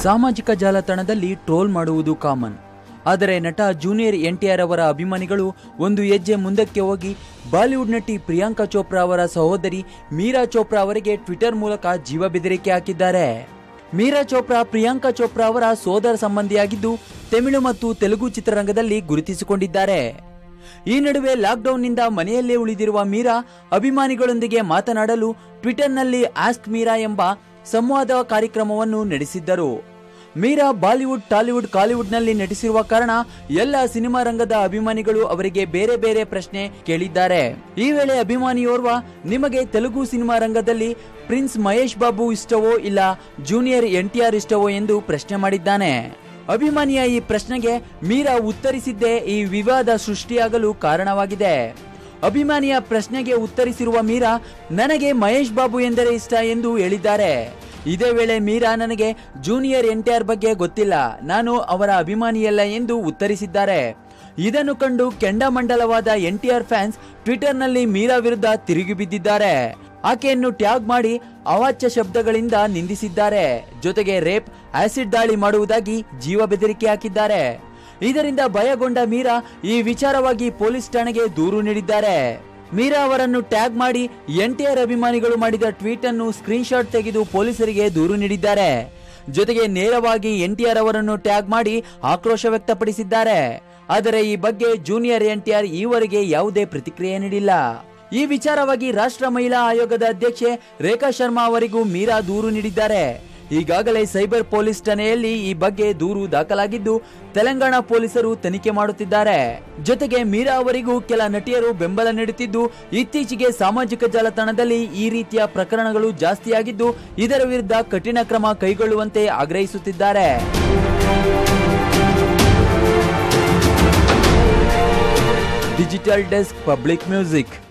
ಸಾಮಾಜಿಕ ಜಾಲತಾಣದಲ್ಲಿ ಟ್ರೋಲ್ ಮಾಡುವುದು ಕಾಮನ್ ಆದರೆ ನಟ ಜೂನಿಯರ್ ಎನ್ ಟಿ ಆರ್ ಅವರ ಅಭಿಮಾನಿಗಳು ಒಂದು ಹೆಜ್ಜೆ ಮುಂದಕ್ಕೆ ಹೋಗಿ ಬಾಲಿವುಡ್ ನಟಿ ಪ್ರಿಯಾಂಕಾ ಚೋಪ್ರಾ ಅವರ ಸಹೋದರಿ ಮೀರಾ ಚೋಪ್ರಾ ಅವರಿಗೆ ಟ್ವಿಟರ್ ಮೂಲಕ ಜೀವ ಬೆದರಿಕೆ ಹಾಕಿದ್ದಾರೆ ಮೀರಾ ಚೋಪ್ರಾ ಪ್ರಿಯಾಂಕಾ ಚೋಪ್ರಾ ಅವರ ಸೋದರ ಸಂಬಂಧಿಯಾಗಿದ್ದು ತಮಿಳು ಮತ್ತು ತೆಲುಗು ಚಿತ್ರರಂಗದಲ್ಲಿ ಗುರುತಿಸಿಕೊಂಡಿದ್ದಾರೆ ಈ ನಡುವೆ ಲಾಕ್ಡೌನ್ನಿಂದ ಮನೆಯಲ್ಲೇ ಉಳಿದಿರುವ ಮೀರಾ ಅಭಿಮಾನಿಗಳೊಂದಿಗೆ ಮಾತನಾಡಲು ಟ್ವಿಟರ್ನಲ್ಲಿ ಆಸ್ಕ್ ಮೀರಾ ಎಂಬ ಸಂವಾದ ಕಾರ್ಯಕ್ರಮವನ್ನು ನಡೆಸಿದ್ದರು ಮೀರಾ ಬಾಲಿವುಡ್ ಟಾಲಿವುಡ್ ಕಾಲಿವುಡ್ನಲ್ಲಿ ನಟಿಸಿರುವ ಕಾರಣ ಎಲ್ಲ ಸಿನಿಮಾ ರಂಗದ ಅಭಿಮಾನಿಗಳು ಅವರಿಗೆ ಬೇರೆ ಬೇರೆ ಪ್ರಶ್ನೆ ಕೇಳಿದ್ದಾರೆ ಈ ವೇಳೆ ಅಭಿಮಾನಿಯೋರ್ವ ನಿಮಗೆ ತೆಲುಗು ಸಿನಿಮಾ ರಂಗದಲ್ಲಿ ಪ್ರಿನ್ಸ್ ಮಹೇಶ್ ಬಾಬು ಇಷ್ಟವೋ ಇಲ್ಲ ಜೂನಿಯರ್ ಎನ್ ಟಿ ಆರ್ ಇಷ್ಟವೋ ಎಂದು ಪ್ರಶ್ನೆ ಮಾಡಿದ್ದಾನೆ ಅಭಿಮಾನಿಯ ಈ ಪ್ರಶ್ನೆಗೆ ಮೀರಾ ಉತ್ತರಿಸಿದ್ದೇ ಈ ವಿವಾದ ಸೃಷ್ಟಿಯಾಗಲು ಕಾರಣವಾಗಿದೆ ಅಭಿಮಾನಿಯ ಪ್ರಶ್ನೆಗೆ ಉತ್ತರಿಸಿರುವ ಮೀರಾ ನನಗೆ ಮಹೇಶ್ ಬಾಬು ಎಂದರೆ ಇಷ್ಟ ಎಂದು ಹೇಳಿದ್ದಾರೆ ಇದೇ ವೇಳೆ ಮೀರಾ ನನಗೆ ಜೂನಿಯರ್ ಎನ್ ಟಿ ಆರ್ ಬಗ್ಗೆ ಗೊತ್ತಿಲ್ಲ ನಾನು ಅವರ ಅಭಿಮಾನಿಯಲ್ಲ ಎಂದು ಉತ್ತರಿಸಿದ್ದಾರೆ ಇದನ್ನು ಕಂಡು ಕೆಂಡಮಂಡಲವಾದ ಎನ್ ಟಿ ಆರ್ ಫ್ಯಾನ್ಸ್ ಟ್ವಿಟರ್ನಲ್ಲಿ ಮೀರಾ ವಿರುದ್ಧ ತಿರುಗಿ ಬಿದ್ದಿದ್ದಾರೆ ಆಕೆಯನ್ನು ಟ್ಯಾಗ್ ಮಾಡಿ ಅವಾಚ್ಯ ಶಬ್ದಗಳಿಂದ ನಿಂದಿಸಿದ್ದಾರೆ ಜೊತೆಗೆ ರೇಪ್ ಆಸಿಡ್ ದಾಳಿ ಮಾಡುವುದಾಗಿ ಜೀವ ಬೆದರಿಕೆ ಹಾಕಿದ್ದಾರೆ ಇದರಿಂದ ಭಯಗೊಂಡ ಮೀರಾ ಈ ವಿಚಾರವಾಗಿ ಪೊಲೀಸ್ ಠಾಣೆಗೆ ದೂರು ನೀಡಿದ್ದಾರೆ ಮೀರಾ ಅವರನ್ನು ಟ್ಯಾಗ್ ಮಾಡಿ ಎನ್ ಟಿ ಆರ್ ಅಭಿಮಾನಿಗಳು ಮಾಡಿದ ಟ್ವೀಟ್ ಅನ್ನು ಸ್ಕ್ರೀನ್ ಶಾಟ್ ತೆಗೆದು ಪೊಲೀಸರಿಗೆ ದೂರು ನೀಡಿದ್ದಾರೆ ಜೊತೆಗೆ ನೇರವಾಗಿ ಎನ್ ಟಿ ಆರ್ ಅವರನ್ನು ಟ್ಯಾಗ್ ಮಾಡಿ ಆಕ್ರೋಶ ವ್ಯಕ್ತಪಡಿಸಿದ್ದಾರೆ ಆದರೆ ಈ ಬಗ್ಗೆ ಜೂನಿಯರ್ ಎನ್ ಟಿ ಆರ್ ಈವರೆಗೆ ಯಾವುದೇ ಪ್ರತಿಕ್ರಿಯೆ ನೀಡಿಲ್ಲ ಈ ವಿಚಾರವಾಗಿ ರಾಷ್ಟ್ರ ಮಹಿಳಾ ಆಯೋಗದ ಅಧ್ಯಕ್ಷೆ ರೇಖಾ ಶರ್ಮಾ ಅವರಿಗೂ ಮೀರಾ ದೂರು ನೀಡಿದ್ದಾರೆ ಈಗಾಗಲೇ ಸೈಬರ್ ಪೊಲೀಸ್ ಠಾಣೆಯಲ್ಲಿ ಈ ಬಗ್ಗೆ ದೂರು ದಾಖಲಾಗಿದ್ದು ತೆಲಂಗಾಣ ಪೊಲೀಸರು ತನಿಖೆ ಮಾಡುತ್ತಿದ್ದಾರೆ ಜೊತೆಗೆ ಮೀರಾ ಅವರಿಗೂ ಕೆಲ ನಟಿಯರು ಬೆಂಬಲ ನೀಡುತ್ತಿದ್ದು ಇತ್ತೀಚೆಗೆ ಸಾಮಾಜಿಕ ಜಾಲತಾಣದಲ್ಲಿ ಈ ರೀತಿಯ ಪ್ರಕರಣಗಳು ಜಾಸ್ತಿಯಾಗಿದ್ದು ಇದರ ವಿರುದ್ಧ ಕಠಿಣ ಕ್ರಮ ಕೈಗೊಳ್ಳುವಂತೆ ಆಗ್ರಹಿಸುತ್ತಿದ್ದಾರೆ ಡಿಜಿಟಲ್ ಡೆಸ್ಕ್ ಪಬ್ಲಿಕ್ ಮ್ಯೂಸಿಕ್